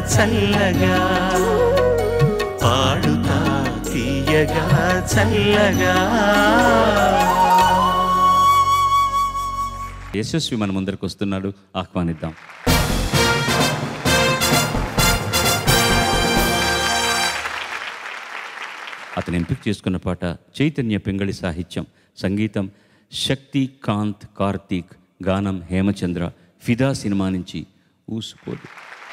చల్లగా పాడుతా తీయగా చల్లగా యశస్వి మన ముందరికి వస్తున్నాడు ఆహ్వానిద్దాం అతను ఎంపిక చేసుకున్న పాట చైతన్య పింగళి సాహిత్యం సంగీతం శక్తి కాంత్ కార్తీక్ గానం హేమచంద్ర ఫిదా సినిమా నుంచి ఊసుకోదు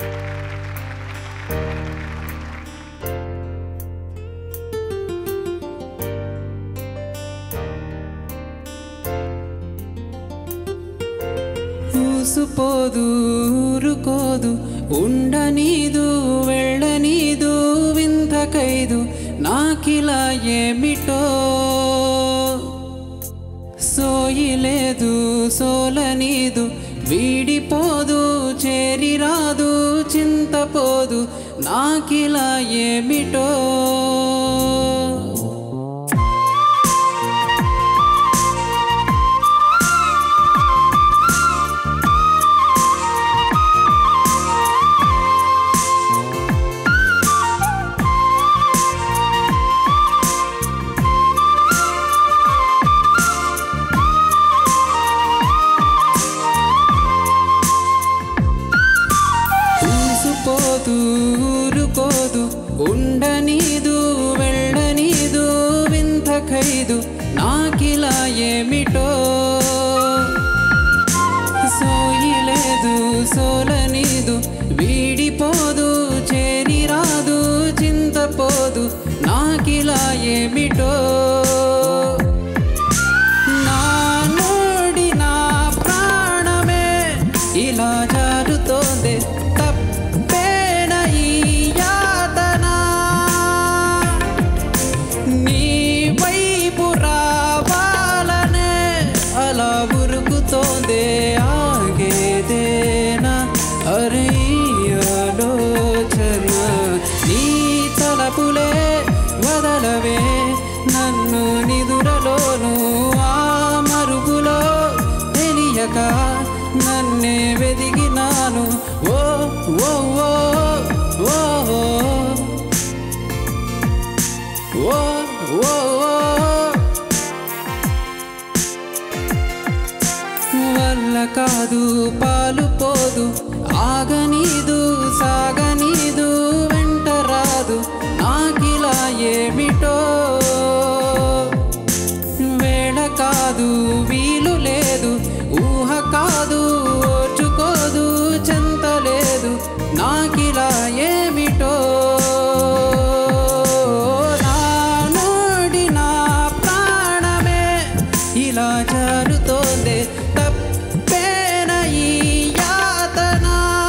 ఊసుపోదు ఊరుకోదు ఉండనీదు వెళ్ళనీదు వింత ఖైదు నాకిలా ఏమిటో సోయి లేదు సోలనీదు వీడిపోదు చేరిరాదు చింతపోదు నాకిలా ఏమిటో ఊసుపోదు ఊరుకోదు ఉండనీదు వెళ్ళనీదు వింత ఖైదు నాకిలా ఏమిటో సోయి లేదు సోలనీదు వీడిపోదు చేరిరాదు చింతపోదు నాకిలా ఏమిటో నా నోడి నా ప్రాణమే ఇలా జారుతోంది తప్పేన ఈ యాతన నీ వైపు రావాలనే అలా ఉరుకుతోంది ఆగేదేనా అరే ఈ ఆలోచన నీ తలపులే వదలవే నన్ను నిదురలోను ఆ మరుగులో తెలియక నన్నే వెదిగినాను ఓ ఓ ఓ ఓ ఓ ఓ ఓ వల్ల కాదు పాలు పోదు ఆగనీదు సాగనీదు వెంట రాదు నాకిలా ఏమిటో వేళ కాదు వీలు లేదు ఊహ కాదు ఓర్చుకోదు చెంత లేదు నాకిలా ఏమిటో నా నోడి నా ప్రాణమే ఇలా జారుతోంది తప్పేన ఈ యాతన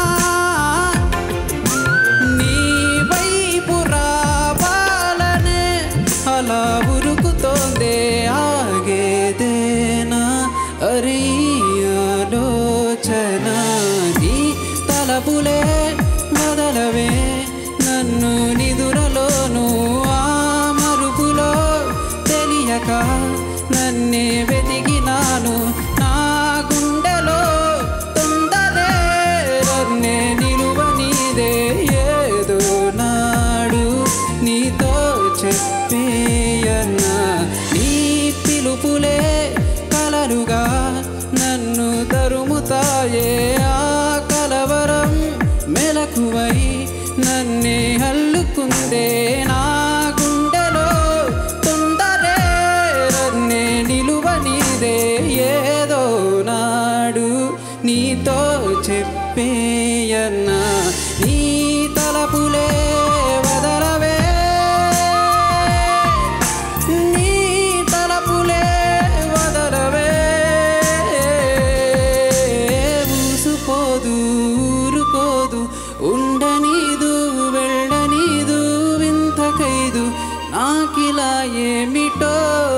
నీ వైపు రావాలనే అలా ఉరుకుతోంది ఆగేదేనా అరే ఈ ఆలోచన నీ తలపులే వదలవే నన్ను నిదురలోను ఆ మరుపులో తెలియక నన్నే వెతికినాను నా గుండెలో తొందరే నన్నే నిలువనీదే ఏదో నాడు నీతో చెప్పేయన్నా నీ పిలుపులే కలలుగా నన్ను తరుముతాయే ఆ కలవరం మెలకువై నన్నే హల్లుకుందే నా గుండెలో తొందరే నన్నే నిలువనీదే ఏదో నాడు నీతో చెప్పేయన్నా నీ తలపులే వదలవే నీ తలపులే వదలవే ఊసుపోదు ఊరుకోదు ఉండనీదు వెళ్ళనీదు వింత ఖైదు నాకిలా ఏమిటో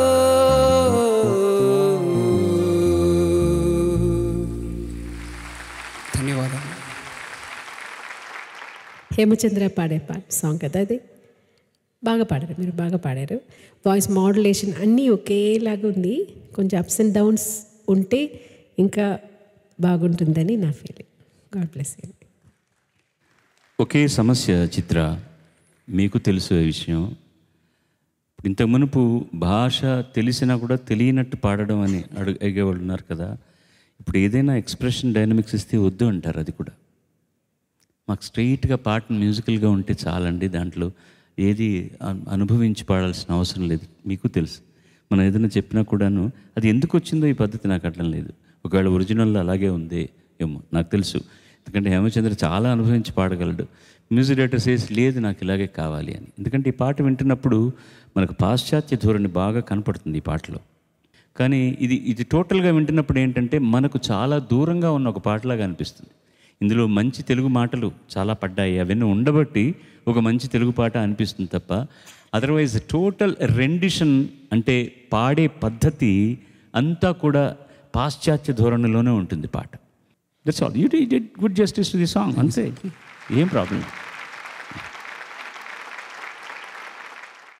ధన్యవాదాలు హేమచంద్ర పాడే పాట సాంగ్ కదా అది బాగా పాడారు మీరు బాగా పాడారు వాయిస్ మాడ్యులేషన్ అన్నీ ఒకేలాగా ఉంది కొంచెం అప్స్ అండ్ డౌన్స్ ఉంటే ఇంకా బాగుంటుందని నా ఫీలింగ్ గాడ్ బ్లెస్ యూ ఒకే సమస్య చిత్ర మీకు తెలుసు ఈ విషయం ఇంత మునుపు భాష తెలిసినా కూడా తెలియనట్టు పాడడం అని అడుగు అడిగేవాళ్ళు ఉన్నారు కదా ఇప్పుడు ఏదైనా ఎక్స్ప్రెషన్ డైనమిక్స్ ఇస్తే వద్దు అంటారు అది కూడా మాకు స్ట్రైట్గా పాట మ్యూజికల్గా ఉంటే చాలండి దాంట్లో ఏది అను- అనుభవించి పాడాల్సిన అవసరం లేదు మీకు తెలుసు మనం ఏదైనా చెప్పినా కూడాను అది ఎందుకు వచ్చిందో ఈ పద్ధతి నాకు అర్థం లేదు ఒకవేళ ఒరిజినల్లో అలాగే ఉంది ఏమో నాకు తెలుసు ఎందుకంటే హేమచంద్ర చాలా అనుభవించి పాడగలడు మ్యూజిక్ డైరెక్టర్ సేస్ లేదు నాకు ఇలాగే కావాలి అని ఎందుకంటే ఈ పాట వింటున్నప్పుడు మనకు పాశ్చాత్య ధోరణి బాగా కనపడుతుంది ఈ పాటలో కానీ ఇది ఇది టోటల్గా వింటున్నప్పుడు ఏంటంటే మనకు చాలా దూరంగా ఉన్న ఒక పాటలాగా అనిపిస్తుంది ఇందులో మంచి తెలుగు మాటలు చాలా పడ్డాయి అవన్నీ ఉండబట్టి ఒక మంచి తెలుగు పాట అనిపిస్తుంది తప్ప అదర్వైజ్ టోటల్ రెండిషన్ అంటే పాడే పద్ధతి అంతా కూడా పాశ్చాత్య ధోరణిలోనే ఉంటుంది పాట that's all you did good justice to the song అంతే ఏం ప్రాబ్లం